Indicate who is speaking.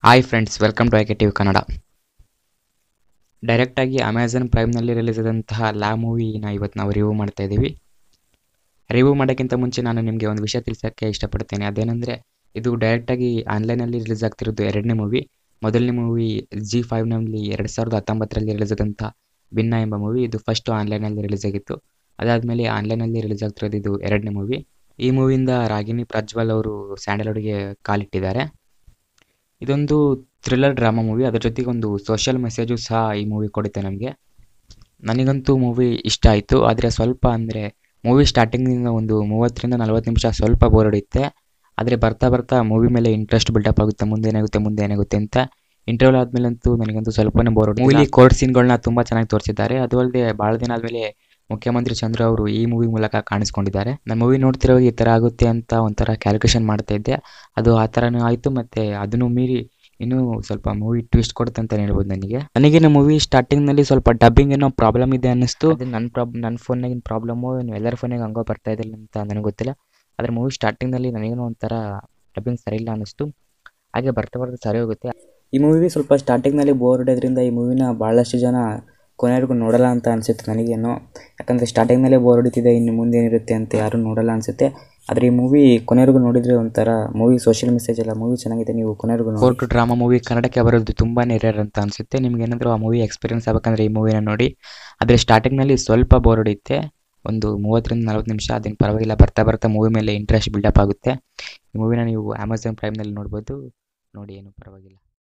Speaker 1: hi friends welcome to IK TV Kannada ಡೈರೆಕ್ಟಾಗಿ Amazon ಪ್ರೈಮ್ನಲ್ಲಿ release ಆದಂತಹ ಲಾ ಮೂವಿನ ಇವತ್ತು ನಾವು ರಿವ್ಯೂ ಮಾಡ್ತಾ ಇದ್ದೀವಿ ರಿವ್ಯೂ ಮಾಡೋಕ್ಕಿಂತ ಮುಂಚೆ ನಾನು ನಿಮಗೆ ಒಂದು ವಿಷಯ ತಿಳಿಸೋಕ್ಕೆ ಇಷ್ಟಪಡ್ತೇನೆ ಅದೇನೆಂದರೆ ಇದು ಡೈರೆಕ್ಟಾಗಿ ಆನ್ಲೈನಲ್ಲಿ ರಿಲೀಸ್ ಆಗ್ತಿರೋದು ಎರಡನೇ ಮೂವಿ ಮೊದಲನೇ ಮೂವಿ ಜಿ ಫೈವ್ನಲ್ಲಿ ಎರಡು ಸಾವಿರದ ಹತ್ತೊಂಬತ್ತರಲ್ಲಿ ರಿಲೀಸ್ ಆದಂಥ ಭಿನ್ನ ಎಂಬ ಮೂವಿ ಇದು ಫಸ್ಟು ಆನ್ಲೈನಲ್ಲಿ ರಿಲೀಸ್ ಆಗಿತ್ತು ಅದಾದಮೇಲೆ ಆನ್ಲೈನಲ್ಲಿ ರಿಲೀಸ್ ಆಗ್ತಿರೋದು ಇದು ಎರಡನೇ ಮೂವಿ ಈ ಮೂವಿಯಿಂದ ರಾಗಿಣಿ ಪ್ರಜ್ವಲ್ ಅವರು ಸ್ಯಾಂಡಲ್ವುಡ್ಗೆ ಕಾಲಿಟ್ಟಿದ್ದಾರೆ ಇದೊಂದು ಥ್ರಿಲ್ಲರ್ ಡ್ರಾಮಾ ಮೂವಿ ಅದರ ಜೊತೆಗೆ ಒಂದು ಸೋಷಿಯಲ್ ಮೆಸೇಜು ಸಹ ಈ ಮೂವಿ ಕೊಡುತ್ತೆ ನಮಗೆ ನನಗಂತೂ ಮೂವಿ ಇಷ್ಟ ಆಯಿತು ಆದರೆ ಸ್ವಲ್ಪ ಅಂದರೆ ಮೂವಿ ಸ್ಟಾರ್ಟಿಂಗಿಂದ ಒಂದು ಮೂವತ್ತರಿಂದ ನಲ್ವತ್ತು ನಿಮಿಷ ಸ್ವಲ್ಪ ಬೋರ್ ಹೊಡೆಯುತ್ತೆ ಆದರೆ ಬರ್ತಾ ಬರ್ತಾ ಮೂವಿ ಮೇಲೆ ಇಂಟ್ರೆಸ್ಟ್ ಬಿಲ್ಡಪ್ ಆಗುತ್ತೆ ಮುಂದೆ ಏನಾಗುತ್ತೆ ಮುಂದೆ ಏನಾಗುತ್ತೆ ಅಂತ ಇಂಟರ್ವ್ಯೂಲ್ ಆದಮೇಲಂತೂ ನನಗಂತೂ ಸ್ವಲ್ಪನೇ ಬೋರ್ ಹೊಡೆಯುತ್ತೆ ಮೂವಿ ಕೋರ್ಟ್ ಸೀನ್ಗಳನ್ನ ತುಂಬ ಚೆನ್ನಾಗಿ ತೋರಿಸಿದ್ದಾರೆ ಅದು ಅಲ್ಲದೆ ಭಾಳ ದಿನ ಆದಮೇಲೆ ಮುಖ್ಯಮಂತ್ರಿ ಚಂದ್ರ ಅವರು ಈ ಮೂವಿ ಮೂಲಕ ಕಾಣಿಸ್ಕೊಂಡಿದ್ದಾರೆ ನಾನು ಮೂವಿ ನೋಡ್ತಿರುವಾಗ ಈ ಥರ ಆಗುತ್ತೆ ಅಂತ ಒಂಥರ ಕ್ಯಾಲ್ಕುಲೇಷನ್ ಮಾಡ್ತಾ ಇದ್ದೆ ಅದು ಆ ಥರನೂ ಆಯಿತು ಮತ್ತು ಅದನ್ನು ಮೀರಿ ಇನ್ನೂ ಸ್ವಲ್ಪ ಮೂವಿ ಟ್ವಿಸ್ಟ್ ಕೊಡುತ್ತೆ ಅಂತ ಹೇಳ್ಬೋದು ನನಗೆ ನನಗೇನು ಮೂವಿ ಸ್ಟಾರ್ಟಿಂಗ್ನಲ್ಲಿ ಸ್ವಲ್ಪ ಡಬ್ಬಿಂಗ್ ಏನೋ ಪ್ರಾಬ್ಲಮ್ ಇದೆ ಅನ್ನಿಸ್ತು ಅದು ನನ್ನ ಪ್ರಾಬ್ ನನ್ನ ಫೋನ್ನಾಗಿನ ಪ್ರಾಬ್ಲಮ್ಮು ಇನ್ನು ಎಲ್ಲರ ಫೋನಿಗೆ ಹಂಗೋ ಬರ್ತಾ ಇದ್ದಿಲ್ಲ ಅಂತ ನನಗೆ ಗೊತ್ತಿಲ್ಲ ಆದರೆ ಮೂವಿ ಸ್ಟಾರ್ಟಿಂಗ್ನಲ್ಲಿ ನನಗೇನೋ ಒಂಥರ ಡಬ್ಬಿಂಗ್ ಸರಿ ಇಲ್ಲ ಅನ್ನಿಸ್ತು ಹಾಗೆ ಬರ್ತಾ ಬರ್ತಾ ಸರಿ ಹೋಗುತ್ತೆ ಈ ಮೂವಿ ಸ್ವಲ್ಪ ಸ್ಟಾರ್ಟಿಂಗ್ನಲ್ಲಿ ಬೋರ್ ಹೊಡೆಯೋದ್ರಿಂದ ಈ ಮೂವಿನ ಭಾಳಷ್ಟು ಜನ ಕೊನೆವರೆಗೂ ನೋಡಲ್ಲ ಅಂತ ಅನಿಸುತ್ತೆ ನನಗೇನೋ ಯಾಕಂದರೆ ಸ್ಟಾರ್ಟಿಂಗ್ನಲ್ಲೇ ಬೋರ್ ಹೊಡಿತಿದೆ ಇನ್ನು ಮುಂದೆ ಏನಿರುತ್ತೆ ಅಂತ ಯಾರೂ ನೋಡಲ್ಲ ಅನಿಸುತ್ತೆ ಆದರೆ ಈ ಮೂವಿ ಕೊನೆವರೆಗೂ ನೋಡಿದರೆ ಒಂಥರ ಮೂವಿ ಸೋಷಿಯಲ್ ಮೆಸೇಜ್ ಎಲ್ಲ ಮೂವಿ ಚೆನ್ನಾಗಿದೆ ನೀವು ಕೊನೆವರೆಗೂ ಕೋರ್ಟ್ ಡ್ರಾಮಾ ಮೂವಿ ಕನ್ನಡಕ್ಕೆ ಬರೋದು ತುಂಬಾ ರೇರ್ ಅಂತ ಅನಿಸುತ್ತೆ ನಿಮ್ಗೆ ಏನಾದರೂ ಆ ಮೂವಿ ಎಕ್ಸ್ಪೀರಿಯನ್ಸ್ ಆಗಬೇಕಂದ್ರೆ ಈ ಮೂವಿನ ನೋಡಿ ಆದರೆ ಸ್ಟಾರ್ಟಿಂಗ್ನಲ್ಲಿ ಸ್ವಲ್ಪ ಬೋರ್ ಹೊಡೆಯುತ್ತೆ ಒಂದು ಮೂವತ್ತರಿಂದ ನಲ್ವತ್ತು ನಿಮಿಷ ಅದೇನು ಪರವಾಗಿಲ್ಲ ಬರ್ತಾ ಬರ್ತಾ ಮೂವಿ ಮೇಲೆ ಇಂಟ್ರೆಸ್ಟ್ ಬಿಲ್ಡಪ್ ಆಗುತ್ತೆ ಈ ಮೂವಿನ ನೀವು ಅಮೆಝಾನ್ ಪ್ರೈಮ್ನಲ್ಲಿ ನೋಡ್ಬೋದು ನೋಡಿ ಏನು ಪರವಾಗಿಲ್ಲ